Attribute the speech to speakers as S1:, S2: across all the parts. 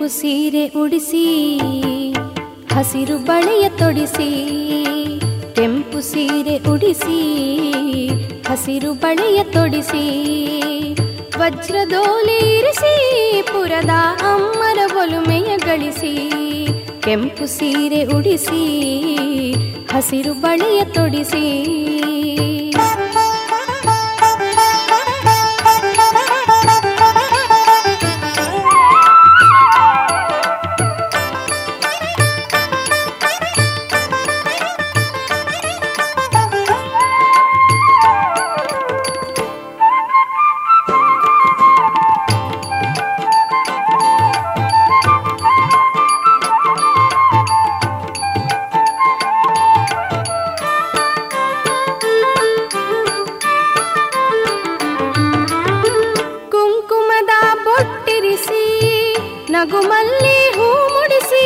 S1: ಸೀರೆ ಉಡಿಸಿ ಹಸಿರು ಬಳೆಯ ತೊಡಿಸಿ ಕೆಂಪು ಸೀರೆ ಉಡಿಸಿ ಹಸಿರು ಬಳೆಯ ತೊಡಿಸಿ ವಜ್ರದೋಲೆ ಇರಿಸಿ ಪುರದ ಅಮ್ಮರ ಒಲುಮೆಯ ಗಳಿಸಿ ಕೆಂಪು ಸೀರೆ ಉಡಿಸಿ ಹಸಿರು ಬಳೆಯ ತೊಡಿಸಿ ಕುಂಕುಮದ ಬೊಟ್ಟಿರಿಸಿ ನಗುಮಲ್ಲಿ ಹೂ ಮುಡಿಸಿ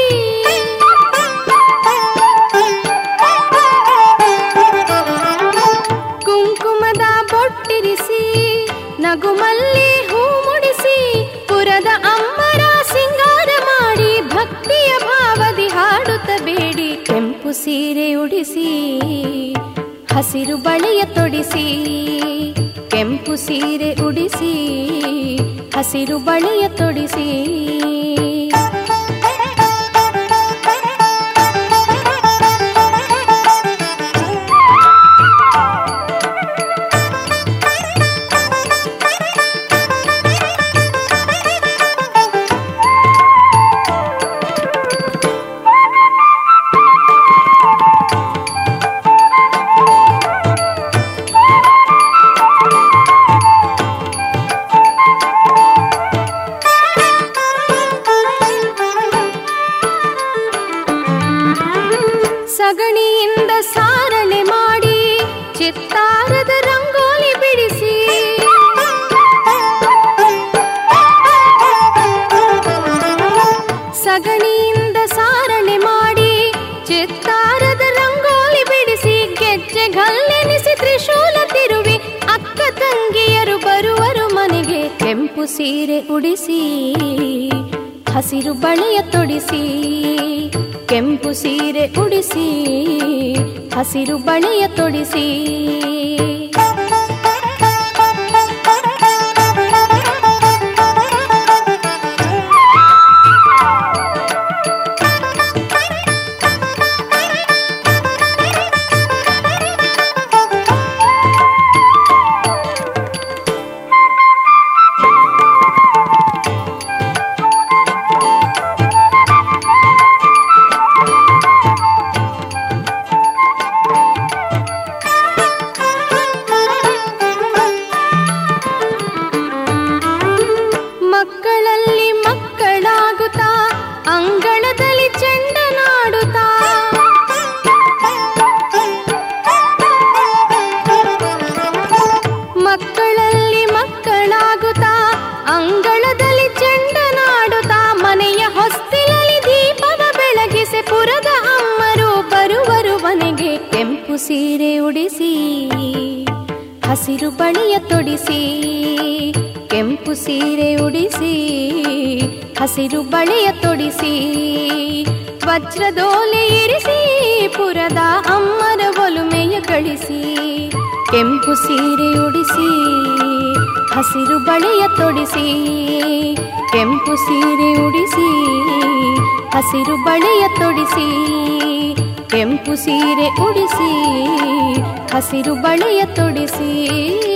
S1: ಕುಂಕುಮದ ಬೊಟ್ಟಿರಿಸಿ ನಗುಮಲ್ಲಿ ಹೂ ಮುಡಿಸಿ ಪುರದ ಅಮ್ಮರ ಸಿಂಗಾರ ಮಾಡಿ ಭಕ್ತಿಯ ಭಾವದಿ ಹಾಡುತ್ತ ಬೇಡಿ ಕೆಂಪು ಸೀರೆ ಉಡಿಸಿ ಹಸಿರು ಬಳೆಯ ತೊಡಿಸಿ ಕೆಂಪು ಸೀರೆ ಉಡಿಸಿ ಹಸಿರು ಬಳೆಯ ತೊಡಿಸಿ ಸಗಣಿಯಿಂದ ಸಾರಳೆ ಮಾಡಿ ಚಿತ್ತಾರದ ರಂಗೋಲಿ ಬಿಡಿಸಿ ಸಗಣಿಯಿಂದ ಸಾರಣೆ ಮಾಡಿ ಚಿತ್ತಾರದ ರಂಗೋಲಿ ಬಿಡಿಸಿ ಗೆಜ್ಜೆ ಗಲ್ಲೆನಿಸಿ ತ್ರಿಶೂಲ ತಿರುವಿ ಅಕ್ಕ ತಂಗಿಯರು ಬರುವರು ಮನೆಗೆ ಕೆಂಪು ಸೀರೆ ಉಡಿಸಿ ಹಸಿರು ಬಳೆಯ ತೊಡಿಸಿ ಕೆಂಪು ಸೀರೆ ಉಡಿಸಿ ಹಸಿರು ಬಳೆಯ ತೊಡಿಸಿ ಮಕ್ಕಳಲ್ಲಿ ಮಕ್ಕಳಾಗುತ್ತಾ ಅಂಗಳದಲ್ಲಿ ಚೆಂಡನಾಡುತ್ತಾ ಮಕ್ಕಳಲ್ಲಿ ಮಕ್ಕಳಾಗುತ್ತಾ ಅಂಗಳದಲ್ಲಿ ಚೆಂಡನಾಡುತ್ತಾ ಮನೆಯ ಹೊಸ್ತಿಲಲ್ಲಿ ದೀಪವ ಬೆಳಗಿಸಿ ಪುರದ ಅಮ್ಮರು ಬರುವರು ಮನೆಗೆ ಕೆಂಪು ಸೀರೆ ಉಡಿಸಿ ಹಸಿರು ಬಳೆಯ ತೊಡಿಸಿ ಕೆಂಪು ಸೀರೆ ಉಡಿಸಿ ಹಸಿರು ಬಳೆಯ ತೊಡಿಸಿ ವಜ್ರದೋಲೆ ಇರಿಸಿ ಪುರದ ಅಮ್ಮರ ಒಲುಮೆಯ ಗಳಿಸಿ ಕೆಂಪು ಸೀರೆ ಉಡಿಸಿ ಹಸಿರು ಬಳೆಯ ತೊಡಿಸಿ ಕೆಂಪು ಸೀರೆ ಉಡಿಸಿ ಹಸಿರು ಬಳೆಯ ತೊಡಿಸಿ ಕೆಂಪು ಸೀರೆ ಉಡಿಸಿ ಹಸಿರು ಬಳೆಯ ತೊಡಿಸಿ